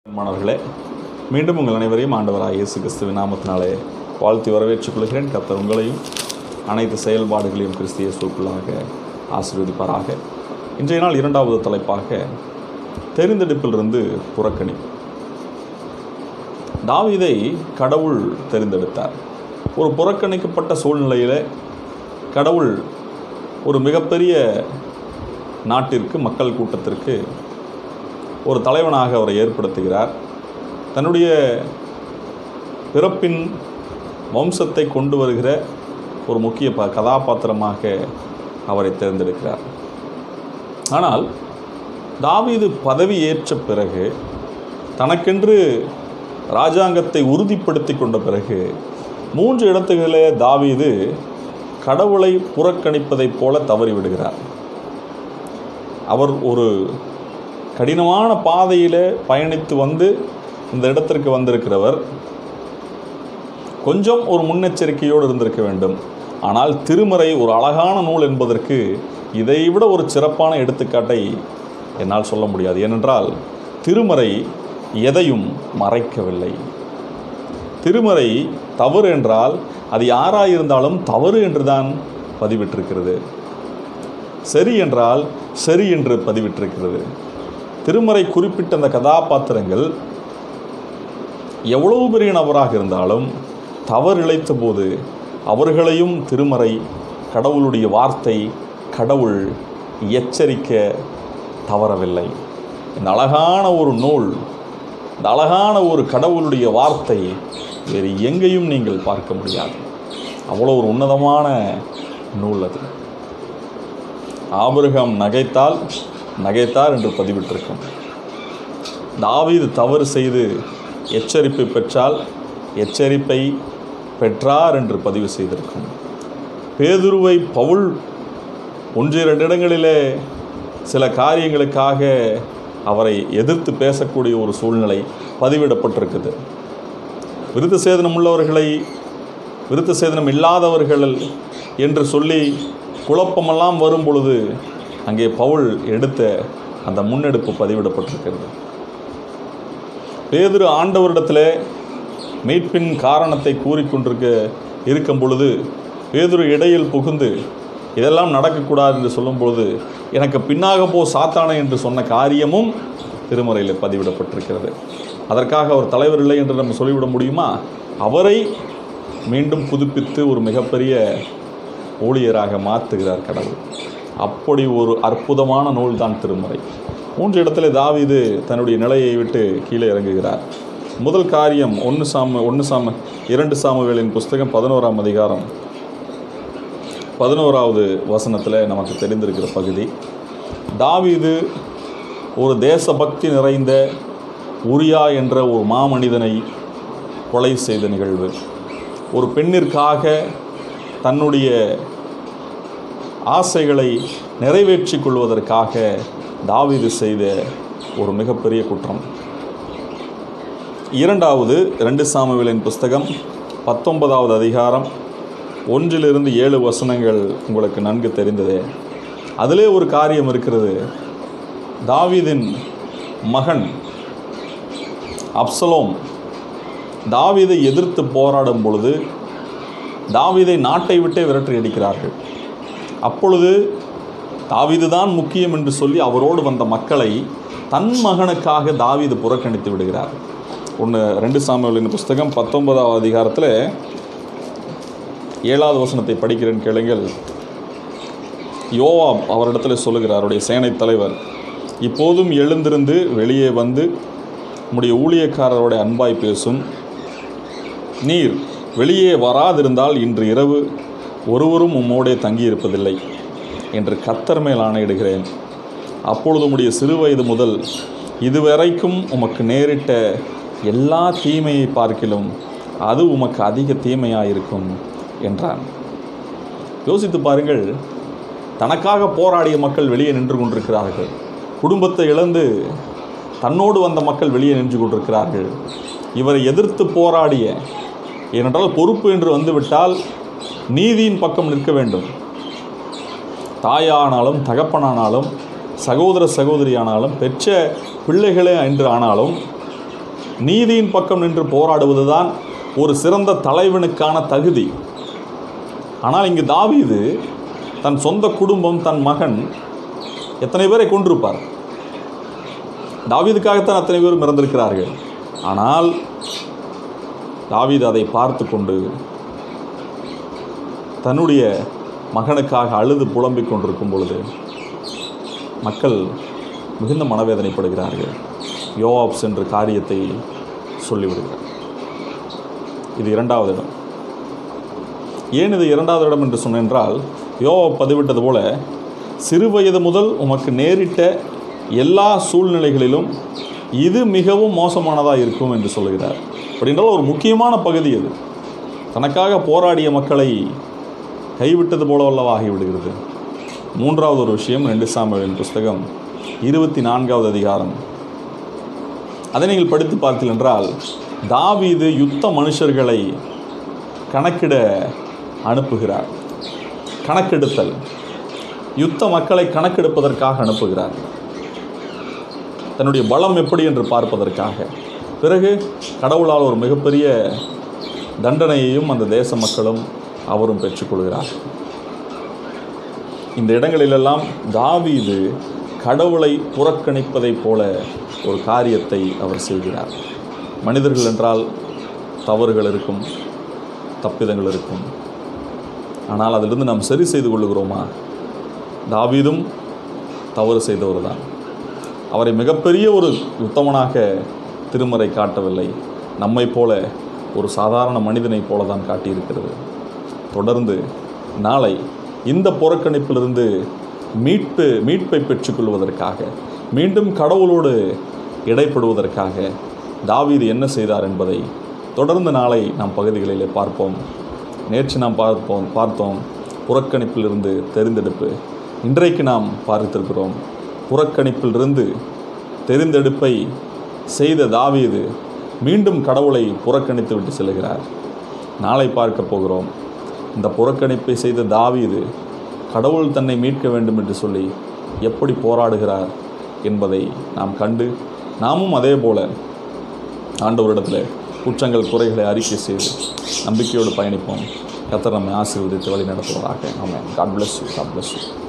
மாணவர்களே மீண்டும் உங்கள் அனைவரையும் ஆண்டவராக இயேசு கிறிஸ்துவின் நாமத்தினாலே வாழ்த்தி வரவேற்றுக் கொள்கிறேன் கர்த்தர் உங்களையும் அனைத்து செயல்பாடுகளையும் கிறிஸ்திய சூக்குள்ளாக ஆசீர்வதிப்பாராக இன்றைய நாள் இரண்டாவது தலைப்பாக தெரிந்தெடுப்பிலிருந்து புறக்கணி தாவீதை கடவுள் தெரிந்தெடுத்தார் ஒரு புறக்கணிக்கப்பட்ட சூழ்நிலையில் கடவுள் ஒரு மிகப்பெரிய நாட்டிற்கு மக்கள் கூட்டத்திற்கு ஒரு தலைவனாக அவரை ஏற்படுத்துகிறார் தன்னுடைய பிறப்பின் வம்சத்தை கொண்டு வருகிற ஒரு முக்கிய ப கதாபாத்திரமாக அவரை தேர்ந்தெடுக்கிறார் ஆனால் தாவீது பதவி ஏற்ற பிறகு தனக்கென்று ராஜாங்கத்தை உறுதிப்படுத்தி கொண்ட பிறகு மூன்று இடத்துகளே தாவீது கடவுளை புறக்கணிப்பதைப் போல தவறிவிடுகிறார் அவர் ஒரு கடினமான பாதையில் பயணித்து வந்து இந்த இடத்திற்கு வந்திருக்கிறவர் கொஞ்சம் ஒரு முன்னெச்சரிக்கையோடு இருந்திருக்க வேண்டும் ஆனால் திருமறை ஒரு அழகான நூல் என்பதற்கு இதைவிட ஒரு சிறப்பான எடுத்துக்காட்டை என்னால் சொல்ல முடியாது ஏனென்றால் திருமறை எதையும் மறைக்கவில்லை திருமறை தவறு என்றால் அது யாராயிருந்தாலும் தவறு என்றுதான் பதிவிட்டிருக்கிறது சரி என்றால் சரி என்று பதிவிட்டிருக்கிறது திருமறை குறிப்பிட்ட அந்த கதாபாத்திரங்கள் எவ்வளவு பெரிய நபராக இருந்தாலும் தவறு இழைத்த போது அவர்களையும் திருமறை கடவுளுடைய வார்த்தை கடவுள் எச்சரிக்க தவறவில்லை இந்த அழகான ஒரு நூல் இந்த அழகான ஒரு கடவுளுடைய வார்த்தை வேறு எங்கேயும் நீங்கள் பார்க்க முடியாது அவ்வளோ ஒரு உன்னதமான நூல் அது ஆபிரகாம் நகைத்தால் நகைத்தார் என்று பதிவிட்டிருக்கும் தாவீது தவறு செய்து எச்சரிப்பை பெற்றால் எச்சரிப்பை பெற்றார் என்று பதிவு செய்திருக்கும் பேதுருவை பவுல் ஒன்று இரண்டு இடங்களிலே சில காரியங்களுக்காக அவரை எதிர்த்து பேசக்கூடிய ஒரு சூழ்நிலை பதிவிடப்பட்டிருக்குது விருத்த சேதனம் உள்ளவர்களை விருத்த சேதனம் இல்லாதவர்கள் என்று சொல்லி குழப்பமெல்லாம் வரும் பொழுது அங்கே பவுல் எடுத்த அந்த முன்னெடுப்பு பதிவிடப்பட்டிருக்கிறது பேதுரு ஆண்டவரிடத்தில் மீட்பின் காரணத்தை கூறிக்கொண்டிருக்க இருக்கும் பொழுது பேதுரு இடையில் புகுந்து இதெல்லாம் நடக்கக்கூடாது என்று சொல்லும்பொழுது எனக்கு பின்னாக போ சாத்தானே என்று சொன்ன காரியமும் திருமறையில் பதிவிடப்பட்டிருக்கிறது அதற்காக அவர் தலைவர் இல்லை என்று நம்ம சொல்லிவிட முடியுமா அவரை மீண்டும் புதுப்பித்து ஒரு மிகப்பெரிய ஊழியராக மாற்றுகிறார் கடவுள் அப்படி ஒரு அற்புதமான நூல் தான் திருமறை மூன்று இடத்துல தாவீது தன்னுடைய நிலையை விட்டு கீழே இறங்குகிறார் முதல் காரியம் ஒன்று சாம ஒன்று சாம இரண்டு சாமுவேலின் புஸ்தகம் பதினோராம் அதிகாரம் பதினோராவது வசனத்தில் நமக்கு தெரிந்திருக்கிற பகுதி தாவீது ஒரு தேசபக்தி நிறைந்த உரியா என்ற ஒரு மாமனிதனை கொலை செய்த நிகழ்வு ஒரு பெண்ணிற்காக தன்னுடைய ஆசைகளை நிறைவேற்றி கொள்வதற்காக தாவீது செய்த ஒரு மிகப்பெரிய குற்றம் இரண்டாவது ரெண்டு சாமுவேலின் புஸ்தகம் பத்தொன்பதாவது அதிகாரம் ஒன்றிலிருந்து ஏழு வசனங்கள் உங்களுக்கு நன்கு தெரிந்ததே அதிலே ஒரு காரியம் இருக்கிறது தாவீதின் மகன் அப்சலோம் தாவீதை எதிர்த்து போராடும் பொழுது தாவீதை நாட்டை விட்டே விரட்டி அடிக்கிறார்கள் அப்பொழுது தாவீது தான் முக்கியம் என்று சொல்லி அவரோடு வந்த மக்களை தன் மகனுக்காக தாவீது புறக்கணித்து விடுகிறார் ஒன்று ரெண்டு சாமியலின் புஸ்தகம் பத்தொன்பதாவது அதிகாரத்தில் ஏழாவது வசனத்தை படிக்கிறேன் கேளுங்கள் யோவாப் அவரிடத்தில் சொல்லுகிறார் அவருடைய சேனை தலைவர் இப்போதும் எழுந்திருந்து வெளியே வந்து உம்முடைய ஊழியக்காரரோட அன்பாய் பேசும் நீர் வெளியே வராதிருந்தால் இன்று இரவு ஒருவரும் உம்மோடே தங்கியிருப்பதில்லை என்று கத்தர் மேல் ஆணையிடுகிறேன் அப்பொழுது உம்முடைய சிறு வயது முதல் இதுவரைக்கும் உமக்கு நேரிட்ட எல்லா தீமையை பார்க்கிலும் அது உமக்கு அதிக தீமையாயிருக்கும் என்றான் யோசித்து பாருங்கள் தனக்காக போராடிய மக்கள் வெளியே நின்று கொண்டிருக்கிறார்கள் குடும்பத்தை இழந்து தன்னோடு வந்த மக்கள் வெளியே நின்று கொண்டிருக்கிறார்கள் இவரை எதிர்த்து போராடிய ஏனென்றால் பொறுப்பு என்று வந்துவிட்டால் நீதியின் பக்கம் நிற்க வேண்டும் தாயானாலும் தகப்பனானாலும் சகோதர சகோதரியானாலும் பெற்ற பிள்ளைகளே என்று ஆனாலும் நீதியின் பக்கம் நின்று போராடுவதுதான் ஒரு சிறந்த தலைவனுக்கான தகுதி ஆனால் இங்கு தாவீது தன் சொந்த குடும்பம் தன் மகன் எத்தனை பேரை கொண்டிருப்பார் தாவீதுக்காகத்தான் அத்தனை பேரும் இறந்திருக்கிறார்கள் ஆனால் தாவீது அதை பார்த்து கொண்டு தன்னுடைய மகனுக்காக அழுது புலம்பிக் கொண்டிருக்கும் பொழுது மக்கள் மிகுந்த மனவேதனைப்படுகிறார்கள் யோவாப் சென்று காரியத்தை சொல்லிவிடுகிறார் இது இரண்டாவது இடம் ஏன் இது இரண்டாவது இடம் என்று சொன்னென்றால் யோவாப் பதிவிட்டது போல சிறு வயது முதல் உமக்கு நேரிட்ட எல்லா சூழ்நிலைகளிலும் இது மிகவும் மோசமானதாக இருக்கும் என்று சொல்லுகிறார் அப்படின்றால் ஒரு முக்கியமான பகுதி அது தனக்காக போராடிய மக்களை கைவிட்டது போலவல்லவா ஆகிவிடுகிறது மூன்றாவது ஒரு விஷயம் ரெண்டு சாமுவேலின் புஸ்தகம் இருபத்தி நான்காவது அதிகாரம் அதை நீங்கள் படித்து பார்த்தீர்கள் என்றால் தாவீது யுத்த மனுஷர்களை கணக்கிட அனுப்புகிறார் கணக்கெடுத்தல் யுத்த மக்களை கணக்கெடுப்பதற்காக அனுப்புகிறார் தன்னுடைய பலம் எப்படி என்று பார்ப்பதற்காக பிறகு கடவுளால் ஒரு மிகப்பெரிய தண்டனையையும் அந்த தேச மக்களும் அவரும் பெற்றுக்கொள்கிறார் இந்த இடங்களிலெல்லாம் தாவீது கடவுளை புறக்கணிப்பதைப் போல ஒரு காரியத்தை அவர் செய்கிறார் மனிதர்கள் என்றால் தவறுகள் இருக்கும் தப்பிதங்கள் இருக்கும் ஆனால் அதிலிருந்து நாம் சரி செய்து கொள்ளுகிறோமா தாவீதும் தவறு செய்தவர் தான் அவரை மிகப்பெரிய ஒரு உத்தமனாக திருமறை காட்டவில்லை நம்மைப் போல ஒரு சாதாரண மனிதனைப் போல தான் காட்டியிருக்கிறது தொடர்ந்து நாளை இந்த புறக்கணிப்பிலிருந்து மீட்பு மீட்பை பெற்றுக்கொள்வதற்காக மீண்டும் கடவுளோடு இடைப்படுவதற்காக தாவீது என்ன செய்தார் என்பதை தொடர்ந்து நாளை நாம் பகுதிகளிலே பார்ப்போம் நேற்று நாம் பார்ப்போம் பார்த்தோம் புறக்கணிப்பிலிருந்து தெரிந்தெடுப்பு இன்றைக்கு நாம் பார்த்திருக்கிறோம் புறக்கணிப்பிலிருந்து தெரிந்தெடுப்பை செய்த தாவீது மீண்டும் கடவுளை புறக்கணித்து விட்டு செல்கிறார் நாளை பார்க்க போகிறோம் இந்த புறக்கணிப்பை செய்த தாவீது கடவுள் தன்னை மீட்க வேண்டும் என்று சொல்லி எப்படி போராடுகிறார் என்பதை நாம் கண்டு நாமும் அதே போல ஆண்டவரிடத்தில் குற்றங்கள் குறைகளை அறிக்கை செய்து நம்பிக்கையோடு பயணிப்போம் கத்தர் நம்மை ஆசீர்வதித்து வழி நடத்துவதாக ஆமாம் God bless you God bless you